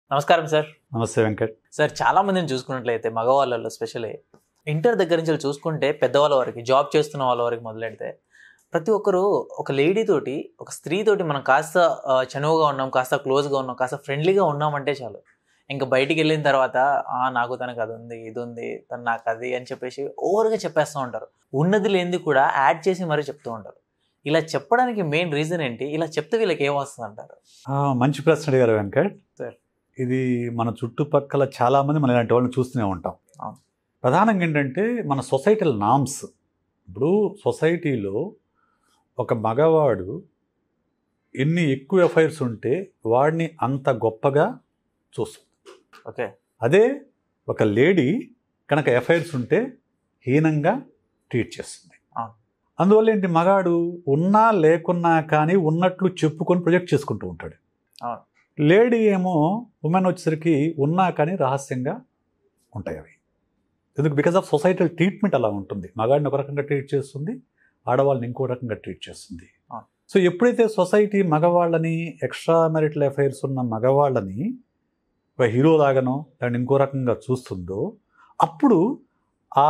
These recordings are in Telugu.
నమస్కారం సార్ నమస్తే వెంకట్ సార్ చాలా మందిని చూసుకున్నట్లయితే మగవాళ్ళలో స్పెషల్లీ ఇంటర్ దగ్గర నుంచి చూసుకుంటే పెద్దవాళ్ళ వరకు జాబ్ చేస్తున్న వాళ్ళ వరకు మొదలెడితే ప్రతి ఒక్కరు ఒక లేడీ తోటి ఒక స్త్రీ తోటి మనం కాస్త ఆ, చనువుగా ఉన్నాం కాస్త క్లోజ్గా ఉన్నాం కాస్త ఫ్రెండ్లీగా ఉన్నామంటే చాలు ఇంకా బయటికి వెళ్ళిన తర్వాత "ఆ, నాకు తనకు అది ఉంది ఇది ఉంది తను నాకు అది అని చెప్పేసి ఓవర్గా చెప్పేస్తూ ఉంటారు ఉన్నది లేనిది కూడా యాడ్ చేసి మరీ చెప్తూ ఉంటారు ఇలా చెప్పడానికి మెయిన్ రీజన్ ఏంటి ఇలా చెప్తే వీళ్ళకి ఏం వస్తుంది అంటారు ఆ, మంచి ప్రశ్న అడిగారు వెంకట్ సార్. ఇది మన చుట్టుపక్కల చాలా మంది మన ఇలాంటి వాళ్ళని చూస్తూనే ఉంటాం అవును. ప్రధానంగా ఏంటంటే మన సొసైటల్ నామ్స్ ఇప్పుడు సొసైటీలో ఒక మగవాడు ఎన్ని ఎక్కువ ఎఫైర్స్ ఉంటే వాడిని అంత గొప్పగా చూస్తుంది ఓకే అదే ఒక లేడీ కనుక ఎఫైర్స్ ఉంటే హీనంగా ట్రీట్ చేస్తుంది అవును. అందువల్ల ఏంటి మగాడు ఉన్నా లేకున్నా కానీ ఉన్నట్లు చెప్పుకొని ప్రొజెక్ట్ చేసుకుంటూ ఉంటాడు అవును. లేడీ ఏమో ఉమెన్ వచ్చేసరికి ఉన్నా కానీ రహస్యంగా ఉంటాయి అవి ఎందుకు బికాస్ ఆఫ్ సొసైటల్ ట్రీట్మెంట్ అలా ఉంటుంది మగాడిని ఒక రకంగా ట్రీట్ చేస్తుంది ఆడవాళ్ళని ఇంకో రకంగా ట్రీట్ చేస్తుంది అవును. సో ఎప్పుడైతే సొసైటీ మగవాళ్ళని ఎక్స్ట్రా మెరిటల్ అఫైర్స్ ఉన్న మగవాళ్ళని ఒక హీరో లాగానో దాన్ని ఇంకో రకంగా చూస్తుందో అప్పుడు ఆ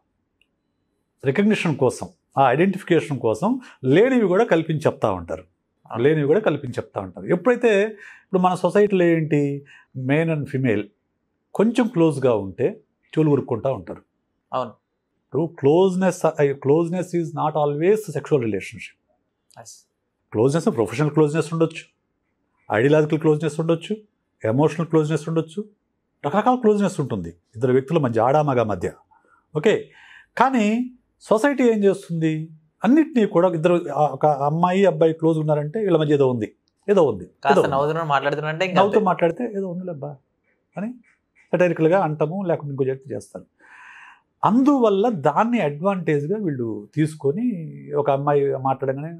రికగ్నిషన్ కోసం ఆ ఐడెంటిఫికేషన్ కోసం లేనివి కూడా కల్పించి చెప్తా ఉంటారు లేనివి కూడా కల్పించి చెప్తా ఉంటారు ఎప్పుడైతే ఇప్పుడు మన సొసైటీలో ఏంటి మేన్ అండ్ ఫిమేల్ కొంచెం క్లోజ్గా ఉంటే చెవులు ఉరుక్కుంటా ఉంటారు అవును ఇప్పుడు closeness closeness is not always sexual relationship yes closeness professional closeness ఉండొచ్చు ఐడియలాజికల్ క్లోజ్నెస్ ఉండొచ్చు ఎమోషనల్ క్లోజ్నెస్ ఉండొచ్చు రకరకాల క్లోజ్నెస్ ఉంటుంది ఇద్దరు వ్యక్తుల మధ్య ఆడామగ మధ్య ఓకే కానీ సొసైటీ ఏం చేస్తుంది అన్నిటినీ కూడా ఇద్దరు ఆ, ఒక అమ్మాయి అబ్బాయి క్లోజ్ ఉన్నారంటే వీళ్ళ మధ్య ఏదో ఉంది ఏదో ఉంది ఏదో కాస్త ఉంది. నవ్వుతున్నా మాట్లాడుతున్నా ఇంకా నవ్వుతూ మాట్లాడితే ఏదో ఉందిలేబ్బా అని సటైరికల్గా అంటాము లేకుంటే ఇంకో చెప్తే చేస్తారు అందువల్ల దాన్ని అడ్వాంటేజ్గా వీళ్ళు తీసుకొని ఒక అమ్మాయి మాట్లాడగానే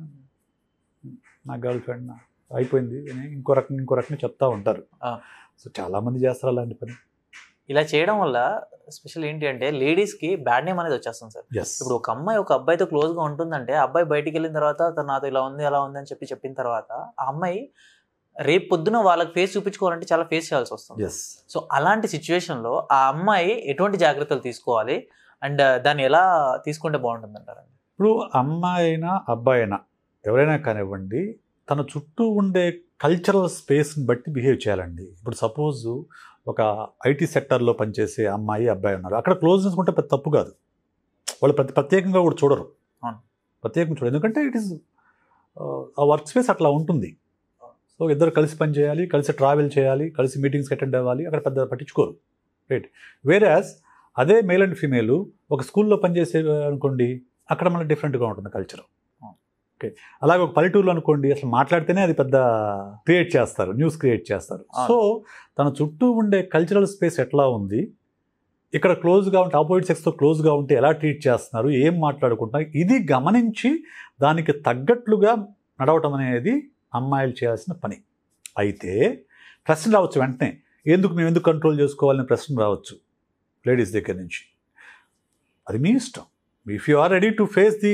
నా గర్ల్ ఫ్రెండ్ అయిపోయింది అని ఇంకో రకం ఇంకో రకంగా చెప్తా ఉంటారు ఆ. సో చాలామంది చేస్తారు అలాంటి పని ఇలా చేయడం వల్ల స్పెషల్ ఏంటి అంటే లేడీస్ కి బ్యాడ్ నేమ్ అనేది వచ్చేస్తుంది సార్ ఎస్ ఇప్పుడు ఒక అమ్మాయి ఒక అబ్బాయితో క్లోజ్ గా ఉంటుందంటే ఆ అబ్బాయి బయటికి వెళ్ళిన తర్వాత తను నాతో ఇలా ఉంది అలా ఉంది అని చెప్పి చెప్పిన తర్వాత ఆ అమ్మాయి రేపు పొద్దున వాళ్ళకి ఫేస్ చూపించుకోవాలంటే చాలా ఫేస్ చేయాల్సి వస్తుంది ఎస్ సో అలాంటి సిచ్యువేషన్ లో ఆ అమ్మాయి ఎటువంటి జాగ్రత్తలు తీసుకోవాలి అండ్ దాన్ని ఎలా తీసుకుంటే బాగుంటుంది అంటారండి ఇప్పుడు అమ్మాయి అయినా అబ్బాయి అయినా ఎవరైనా కానివ్వండి తన చుట్టూ ఉండే కల్చరల్ స్పేస్ని బట్టి బిహేవ్ చేయాలండి ఇప్పుడు సపోజ్ ఒక ఐటీ సెక్టర్లో పనిచేసే అమ్మాయి అబ్బాయి ఉన్నారు అక్కడ క్లోజ్నెస్ ఉంటే పెద్ద తప్పు కాదు వాళ్ళు ప్రతి ప్రత్యేకంగా కూడా చూడరు అవును. ప్రత్యేకంగా చూడరు ఎందుకంటే it is uh work space అట్లా ఉంటుంది సో ఇద్దరు కలిసి పని చేయాలి కలిసి ట్రావెల్ చేయాలి కలిసి మీటింగ్స్కి అటెండ్ అవ్వాలి అక్కడ పెద్ద పట్టించుకోరు రైట్ వేరాజ్ అదే మేల్ అండ్ ఫీమేల్ ఒక స్కూల్లో పనిచేసే అనుకోండి అక్కడ మళ్ళీ డిఫరెంట్గా ఉంటుంది కల్చర్ ఓకే అలాగే ఒక పల్లెటూరులో అనుకోండి అసలు మాట్లాడితేనే అది పెద్ద క్రియేట్ చేస్తారు న్యూస్ క్రియేట్ చేస్తారు అవును. సో తన చుట్టూ ఉండే కల్చరల్ స్పేస్ ఎట్లా ఉంది ఇక్కడ క్లోజ్గా ఉంటే ఆపోజిట్ సెక్స్తో క్లోజ్గా ఉంటే ఎలా ట్రీట్ చేస్తున్నారు ఏం మాట్లాడుకుంటున్నారు ఇది గమనించి దానికి తగ్గట్లుగా నడవటం అనేది అమ్మాయిలు చేయాల్సిన పని అయితే ప్రశ్న రావచ్చు వెంటనే ఎందుకు మేము ఎందుకు కంట్రోల్ చేసుకోవాలని ప్రశ్న రావచ్చు లేడీస్ దగ్గర నుంచి అది మీ ఇష్టం if you are ready to face the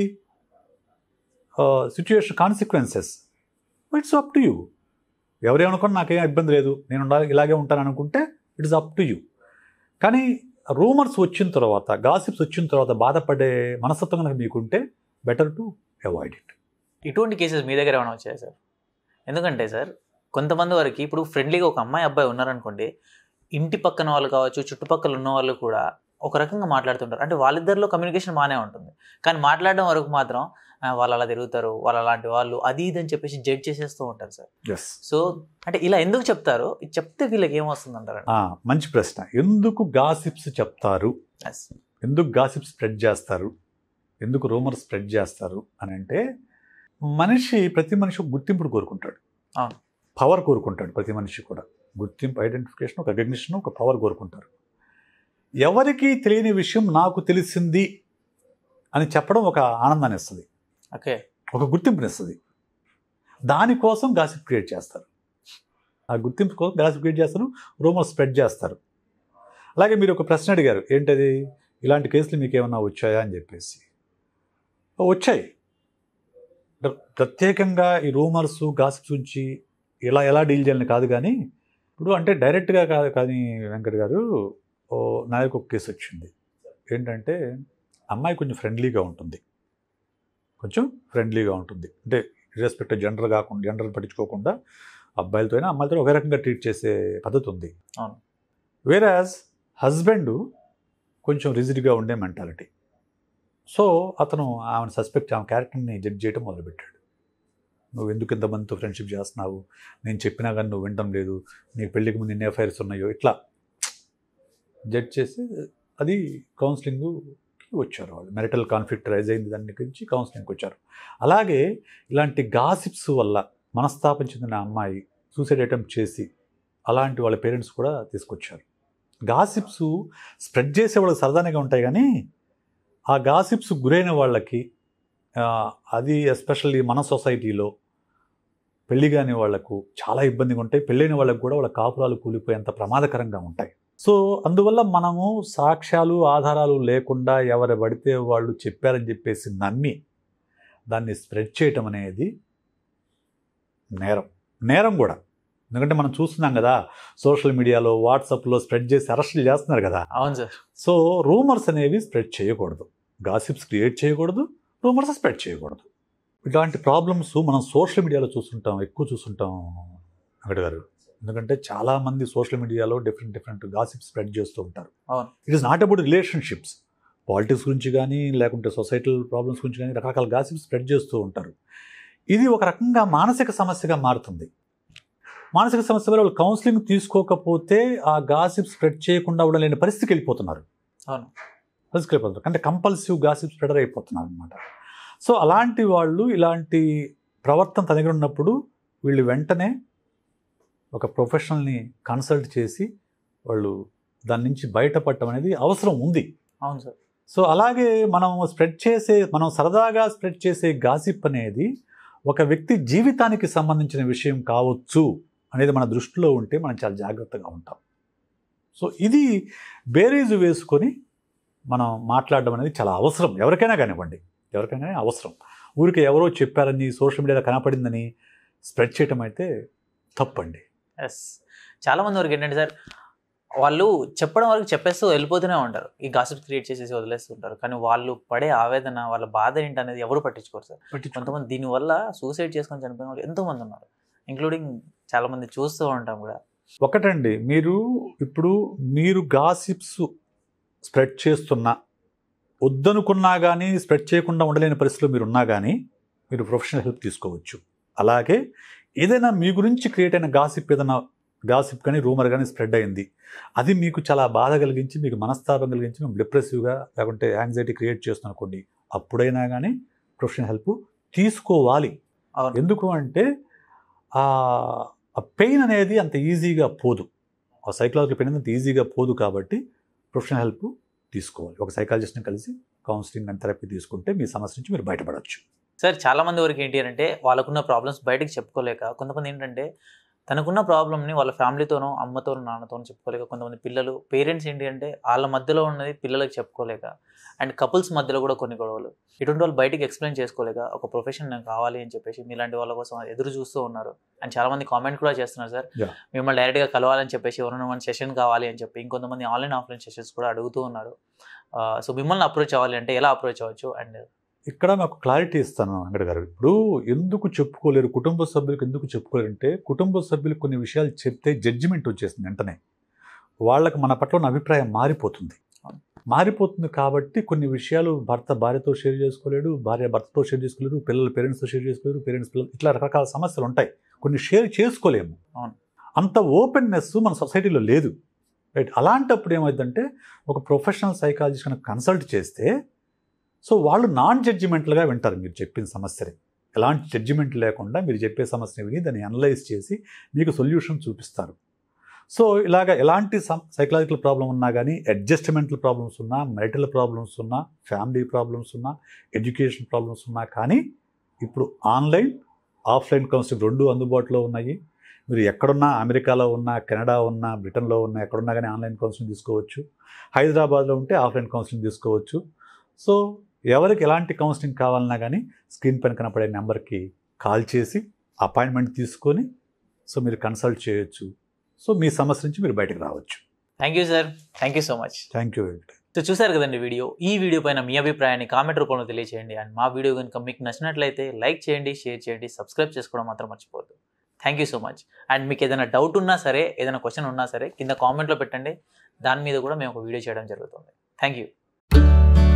situation consequences it's up to you ఎవరేమనుకున్నా నాకేం ఇబ్బంది లేదు నేను ఉండాలి ఇలాగే ఉంటాను అనుకుంటే it is up to you కానీ రూమర్స్ వచ్చిన తర్వాత గాసిప్స్ వచ్చిన తర్వాత బాధపడే మనస్తత్వం కనుక మీకుంటే బెటర్ టు అవాయిడ్ ఇట్ ఇటువంటి కేసెస్ మీ దగ్గర ఏమైనా వచ్చాయి సార్ ఎందుకంటే సార్ కొంతమంది వరకు ఇప్పుడు ఫ్రెండ్లీగా ఒక అమ్మాయి అబ్బాయి ఉన్నారనుకోండి ఇంటి పక్కన వాళ్ళు కావచ్చు చుట్టుపక్కల ఉన్న వాళ్ళు కూడా ఒక రకంగా మాట్లాడుతుంటారు అంటే వాళ్ళిద్దరిలో కమ్యూనికేషన్ బాగానే ఉంటుంది కానీ మాట్లాడడం వరకు మాత్రం "ఆ, వాళ్ళు అలా తిరుగుతారు వాళ్ళు అలాంటి వాళ్ళు అది ఇది అని చెప్పేసి జడ్జ్ చేసేస్తూ ఉంటారు సార్ ఎస్ సో అంటే ఇలా ఎందుకు చెప్తారు ఇది చెప్తే వీళ్ళకి ఏమొస్తుంది అంటారండి మంచి ప్రశ్న ఎందుకు గాసిప్స్ చెప్తారు Yes. ఎందుకు గాసిప్ స్ప్రెడ్ చేస్తారు ఎందుకు రూమర్ స్ప్రెడ్ చేస్తారు అని అంటే మనిషి ప్రతి మనిషి ఒక గుర్తింపుడు కోరుకుంటాడు అవును. పవర్ కోరుకుంటాడు ప్రతి మనిషి కూడా గుర్తింపు ఐడెంటిఫికేషన్ ఒక రికగ్నిషన్ ఒక పవర్ కోరుకుంటారు ఎవరికి తెలియని విషయం నాకు తెలిసింది అని చెప్పడం ఒక ఆనందాన్ని ఇస్తుంది ఓకే ఒక గుర్తింపునిస్తుంది దానికోసం గాసిప్ క్రియేట్ చేస్తారు ఆ గుర్తింపు కోసం గాసిప్ క్రియేట్ చేస్తారు రూమర్ స్ప్రెడ్ చేస్తారు అలాగే మీరు ఒక ప్రశ్న అడిగారు ఏంటది ఇలాంటి కేసులు మీకు ఏమన్నా వచ్చాయా అని చెప్పేసి వచ్చాయి ప్ర- ప్రత్యేకంగా ఈ రూమర్స్ గాసిప్స్ నుంచి ఇలా ఎలా డీల్ చేయాలని కాదు కానీ ఇప్పుడు అంటే డైరెక్ట్గా కాదు కానీ వెంకట్ గారు ఓ నా దగ్గర ఒక కేసు వచ్చింది ఏంటంటే అమ్మాయి కొంచెం ఫ్రెండ్లీగా ఉంటుంది కొంచెం ఫ్రెండ్లీగా ఉంటుంది అంటే ఇర్రెస్పెక్ట్ జెండర్ కాకుండా జెండర్ పట్టించుకోకుండా అబ్బాయిలతో అయినా అమ్మాయిలతో ఒకే రకంగా ట్రీట్ చేసే పద్ధతి ఉంది అవును. వేరాజ్ హస్బెండ్ కొంచెం రిజిడ్గా ఉండే మెంటాలిటీ సో అతను ఆమెను సస్పెక్ట్ ఆమె క్యారెక్టర్ని జడ్జ్ చేయడం మొదలుపెట్టాడు నువ్వు ఎందుకు ఇంతమందితో ఫ్రెండ్షిప్ చేస్తున్నావు నేను చెప్పినా కానీ నువ్వు వినడం లేదు నీకు పెళ్ళికి ముందు ఎన్ని ఎఫ్ఐఆర్స్ ఉన్నాయో ఇట్లా జడ్జ్ చేసి అది కౌన్సిలింగ్కి వచ్చారు వాళ్ళు మెరిటల్ కాన్ఫ్లిక్ట్ రైజ్ అయింది దాని గురించి కౌన్సిలింగ్కి వచ్చారు అలాగే ఇలాంటి గాసిప్స్ వల్ల మనస్తాపం చెందిన అమ్మాయి సూసైడ్ అటెంప్ట్ చేసి అలాంటి వాళ్ళ పేరెంట్స్ కూడా తీసుకొచ్చారు గాసిప్స్ స్ప్రెడ్ చేసే వాళ్ళకి సరదాగా ఉంటాయి కానీ ఆ గాసిప్స్ గురైన వాళ్ళకి ఆ, అది ఎస్పెషల్లీ మన సొసైటీలో పెళ్లి కాని వాళ్లకు చాలా ఇబ్బందిగా ఉంటాయి పెళ్ళైన వాళ్ళకు కూడా వాళ్ళ కాపురాలు కూలిపోయేంత ప్రమాదకరంగా ఉంటాయి సో అందువల్ల మనము సాక్ష్యాలు ఆధారాలు లేకుండా ఎవరు పడితే వాళ్ళు చెప్పారని చెప్పేసి నమ్మి దాన్ని స్ప్రెడ్ చేయటం అనేది నేరం నేరం కూడా ఎందుకంటే మనం చూస్తున్నాం కదా సోషల్ మీడియాలో వాట్సాప్లో స్ప్రెడ్ చేసి అరెస్టులు చేస్తున్నారు కదా అవును సార్ సో రూమర్స్ అనేవి స్ప్రెడ్ చేయకూడదు గాసిప్స్ క్రియేట్ చేయకూడదు రూమర్స్ స్ప్రెడ్ చేయకూడదు ఇలాంటి ప్రాబ్లమ్స్ మనం సోషల్ మీడియాలో చూస్తుంటాం ఎక్కువ చూస్తుంటాం వెంకట గారు ఎందుకంటే చాలామంది సోషల్ మీడియాలో డిఫరెంట్ డిఫరెంట్ గాసిప్స్ స్ప్రెడ్ చేస్తూ ఉంటారు అవును. It is not about relationships politics గురించి కానీ లేకుంటే సొసైటల్ ప్రాబ్లమ్స్ గురించి కానీ రకరకాల గాసిప్స్ స్ప్రెడ్ చేస్తూ ఉంటారు ఇది ఒక రకంగా మానసిక సమస్యగా మారుతుంది మానసిక సమస్య వల్ల వాళ్ళు కౌన్సిలింగ్ తీసుకోకపోతే ఆ గాసిప్ స్ప్రెడ్ చేయకుండా ఉండలేని పరిస్థితికి వెళ్ళిపోతున్నారు అవును పరిస్థితికి వెళ్ళిపోతున్నారు అంటే కంపల్సివ్ గాసిప్ స్ప్రెడర్ అయిపోతున్నారు అనమాట సో అలాంటి వాళ్ళు ఇలాంటి ప్రవర్తన తన దగ్గర ఉన్నప్పుడు వీళ్ళు వెంటనే ఒక ప్రొఫెషనల్ని కన్సల్ట్ చేసి వాళ్ళు దాని నుంచి బయటపడటం అనేది అవసరం ఉంది అవును సార్ సో అలాగే మనం స్ప్రెడ్ చేసే మనం సరదాగా స్ప్రెడ్ చేసే గాసిప్ అనేది ఒక వ్యక్తి జీవితానికి సంబంధించిన విషయం కావచ్చు అనేది మన దృష్టిలో ఉంటే మనం చాలా జాగ్రత్తగా ఉంటాం సో ఇది బేరీజు వేసుకొని మనం మాట్లాడడం అనేది చాలా అవసరం ఎవరికైనా కానివ్వండి ఎవరికైనా కానీ అవసరం ఊరికి ఎవరో చెప్పారని సోషల్ మీడియాలో కనపడిందని స్ప్రెడ్ చేయటం అయితే తప్పండి ఎస్ చాలా మంది వరకు ఏంటంటే సార్ వాళ్ళు చెప్పడం వరకు చెప్పేస్తూ వెళ్ళిపోతూనే ఉంటారు ఈ గాసిప్ క్రియేట్ చేసేసి వదిలేస్తుంటారు కానీ వాళ్ళు పడే ఆవేదన వాళ్ళ బాధ ఏంటి అనేది ఎవరు పట్టించుకోరు సార్ కొంతమంది దీనివల్ల సూసైడ్ చేసుకొని చనిపోయిన వాళ్ళు ఎంతో మంది ఉన్నారు ఇంక్లూడింగ్ చాలా మంది చూస్తూ ఉంటాం కూడా ఒకటండి మీరు ఇప్పుడు మీరు గాసిప్స్ స్ప్రెడ్ చేస్తున్నా వద్దనుకున్నా కానీ స్ప్రెడ్ చేయకుండా ఉండలేని పరిస్థితిలో మీరు ఉన్నా కానీ మీరు ప్రొఫెషనల్ హెల్ప్ తీసుకోవచ్చు అలాగే ఏదైనా మీ గురించి క్రియేట్ అయిన గాసిప్ ఏదైనా గాసిప్ కానీ రూమర్ కానీ స్ప్రెడ్ అయింది అది మీకు చాలా బాధ కలిగించి మీకు మనస్తాపం కలిగించి మేము డిప్రెసివ్గా లేకుంటే యాంగ్జైటీ క్రియేట్ చేస్తున్నాం అనుకోండి అప్పుడైనా కానీ ప్రొఫెషనల్ హెల్ప్ తీసుకోవాలి అవును ఎందుకు అంటే ఆ పెయిన్ అనేది అంత ఈజీగా పోదు ఆ సైకలాజికల్ పెయిన్ అంత ఈజీగా పోదు కాబట్టి ప్రొఫెషనల్ హెల్ప్ తీసుకోవాలి ఒక సైకాలజిస్ట్ని కలిసి కౌన్సిలింగ్ అండ్ థెరపీ తీసుకుంటే మీ సమస్య నుంచి మీరు బయటపడవచ్చు సార్ చాలా మంది వరకు ఏంటి అంటే వాళ్ళకున్న ప్రాబ్లమ్స్ బయటకు చెప్పుకోలేక కొంతమంది ఏంటంటే తనకున్న ప్రాబ్లమ్ని వాళ్ళ ఫ్యామిలీతోనో అమ్మతోనో నాన్నతోనో చెప్పుకోలేక కొంతమంది పిల్లలు పేరెంట్స్ ఏంటి అంటే వాళ్ళ మధ్యలో ఉన్నది పిల్లలకు చెప్పుకోలేక అండ్ కపుల్స్ మధ్యలో కూడా కొన్ని గొడవలు ఇటువంటి వాళ్ళు బయటికి ఎక్స్ప్లెయిన్ చేసుకోలేక ఒక ప్రొఫెషన్ నాకు కావాలి అని చెప్పేసి మీలాంటి వాళ్ళ కోసం ఎదురు చూస్తూ ఉన్నారు అండ్ చాలా మంది కామెంట్ కూడా చేస్తున్నారు సార్ Yeah. మిమ్మల్ని డైరెక్ట్గా కలవాలని చెప్పేసి ఎవరైనా మన సెషన్ కావాలి అని చెప్పి ఇంకొంతమంది ఆన్లైన్ ఆఫ్లైన్ సెషన్స్ కూడా అడుగుతూ ఉన్నారు సో మిమ్మల్ని అప్రోచ్ అవ్వాలి అంటే ఎలా అప్రోచ్ అవ్వచ్చు అండ్ ఇక్కడ నాకు క్లారిటీ ఇస్తాను వెంకట గారు ఇప్పుడు ఎందుకు చెప్పుకోలేరు కుటుంబ సభ్యులకు ఎందుకు చెప్పుకోలేరు అంటే కుటుంబ సభ్యులకు కొన్ని విషయాలు చెప్తే జడ్జిమెంట్ వచ్చేసింది వెంటనే వాళ్ళకి మన పట్ల ఉన్న అభిప్రాయం మారిపోతుంది అవును. మారిపోతుంది కాబట్టి కొన్ని విషయాలు భర్త భార్యతో షేర్ చేసుకోలేడు భార్య భర్తతో షేర్ చేసుకోలేరు పిల్లలు పేరెంట్స్తో షేర్ చేసుకోలేరు పేరెంట్స్ పిల్లలు ఇట్లా రకరకాల సమస్యలు ఉంటాయి కొన్ని షేర్ చేసుకోలేము అవును. అంత ఓపెన్నెస్ మన సొసైటీలో లేదు రైట్ అలాంటప్పుడు ఏమైందంటే ఒక ప్రొఫెషనల్ సైకాలజిస్ట్ కనుక కన్సల్ట్ చేస్తే సో వాళ్ళు నాన్ జడ్జిమెంటల్గా వింటారు మీరు చెప్పిన సమస్యని ఎలాంటి జడ్జిమెంట్ లేకుండా మీరు చెప్పే సమస్యని విని దాన్ని అనలైజ్ చేసి మీకు సొల్యూషన్ చూపిస్తారు సో ఇలాగ ఎలాంటి సైకలాజికల్ ప్రాబ్లం ఉన్నా కానీ అడ్జస్ట్మెంటల్ ప్రాబ్లమ్స్ ఉన్నా మెరిటల్ ప్రాబ్లమ్స్ ఉన్నా ఫ్యామిలీ ప్రాబ్లమ్స్ ఉన్నా ఎడ్యుకేషన్ ప్రాబ్లమ్స్ ఉన్నా కానీ ఇప్పుడు ఆన్లైన్ ఆఫ్లైన్ కౌన్సిలింగ్ రెండు అందుబాటులో ఉన్నాయి మీరు ఎక్కడున్నా అమెరికాలో ఉన్నా కెనడా ఉన్నా బ్రిటన్లో ఉన్నా ఎక్కడున్నా కానీ ఆన్లైన్ కౌన్సిలింగ్ తీసుకోవచ్చు హైదరాబాద్లో ఉంటే ఆఫ్లైన్ కౌన్సిలింగ్ తీసుకోవచ్చు సో ఎవరికి ఎలాంటి కౌన్సిలింగ్ కావాలన్నా కానీ స్క్రీన్ పైన కనపడే నెంబర్కి కాల్ చేసి అపాయింట్మెంట్ తీసుకొని సో మీరు కన్సల్ట్ చేయొచ్చు సో మీ సమస్య నుంచి మీరు బయటకు రావచ్చు thank you sir thank you so much thank you so చూసారు కదండి వీడియో ఈ వీడియో పైన మీ అభిప్రాయాన్ని కామెంట్ రూపంలో తెలియజేయండి అండ్ మా వీడియో కనుక మీకు నచ్చినట్లయితే లైక్ చేయండి షేర్ చేయండి సబ్స్క్రైబ్ చేసుకోవడం మాత్రం మర్చిపోవద్దు thank you so much and మీకు ఏదైనా డౌట్ ఉన్నా సరే ఏదైనా క్వశ్చన్ ఉన్నా సరే కింద కామెంట్లో పెట్టండి దాని మీద కూడా మేము ఒక వీడియో చేయడం జరుగుతుంది థ్యాంక్ యూ